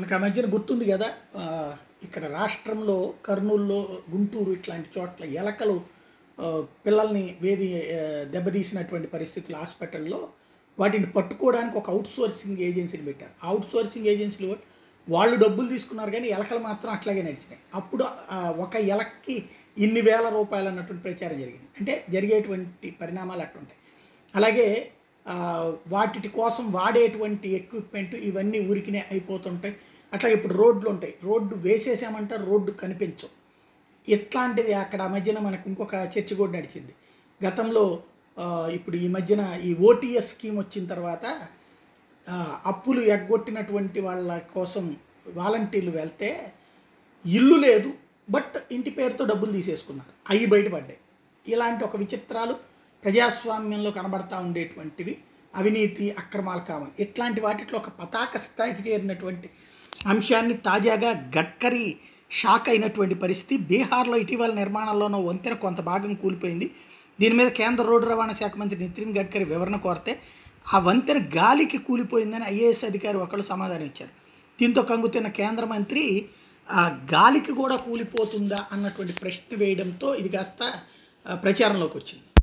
మనకు ఆ మధ్యన గుర్తుంది కదా ఆ, ఇక్కడ రాష్ట్రంలో కర్నూలులో గుంటూరు ఇట్లాంటి చోట్ల ఎలకలు ఆ, పిల్లల్ని వేది ఆ, దెబ్బతీసినటువంటి పరిస్థితులు హాస్పిటల్లో వాటిని పట్టుకోవడానికి ఒక అవుట్ సోర్సింగ్ ఏజెన్సీని పెట్టారు అవుట్ సోర్సింగ్ ఏజెన్సీలు వాళ్ళు డబ్బులు తీసుకున్నారు కానీ ఎలకలు మాత్రం అట్లాగే నడిచినాయి అప్పుడు ఆ, ఒక ఎలక్కి ఇన్ని వేల రూపాయలు అన్నటువంటి ప్రచారం జరిగింది అంటే జరిగేటువంటి పరిణామాలు అట్టుంటాయి అలాగే ఆ, వాటి కోసం వాడేటువంటి ఎక్విప్మెంట్ ఇవన్నీ ఊరికినే అయిపోతుంటాయి అట్లాగే ఇప్పుడు రోడ్లు ఉంటాయి రోడ్డు వేసేసామంటే రోడ్డు కనిపించవు ఇట్లాంటిది అక్కడ ఆ మధ్యన మనకు ఇంకొక చర్చ కూడా నడిచింది గతంలో ఆ, ఇప్పుడు ఈ మధ్యన ఈ ఓటీఎస్ స్కీమ్ వచ్చిన తర్వాత ఆ, అప్పులు ఎగ్గొట్టినటువంటి వాళ్ళ కోసం వాలంటీర్లు వెళ్తే ఇల్లు లేదు బట్ ఇంటి పేరుతో డబ్బులు తీసేసుకున్నారు అవి బయటపడ్డాయి ఇలాంటి ఒక విచిత్రాలు ప్రజాస్వామ్యంలో కనబడతా ఉండేటువంటివి అవినీతి అక్రమాలు కావాలి ఇట్లాంటి వాటిలో ఒక పతాక స్థాయికి చేరినటువంటి అంశాన్ని తాజాగా గడ్కరీ షాక్ అయినటువంటి పరిస్థితి బీహార్లో ఇటీవల నిర్మాణంలోనో వంతెన కొంత భాగం కూలిపోయింది దీని మీద కేంద్ర రోడ్డు రవాణా శాఖ మంత్రి నితిన్ గడ్కరీ వివరణ కోరితే ఆ వంతెన గాలికి కూలిపోయిందని ఐఏఎస్ అధికారి ఒకళ్ళు సమాధానం ఇచ్చారు దీంతో కంగుతున్న కేంద్ర మంత్రి ఆ గాలికి కూడా కూలిపోతుందా అన్నటువంటి ప్రశ్న వేయడంతో ఇది కాస్త ఆ, ప్రచారంలోకి వచ్చింది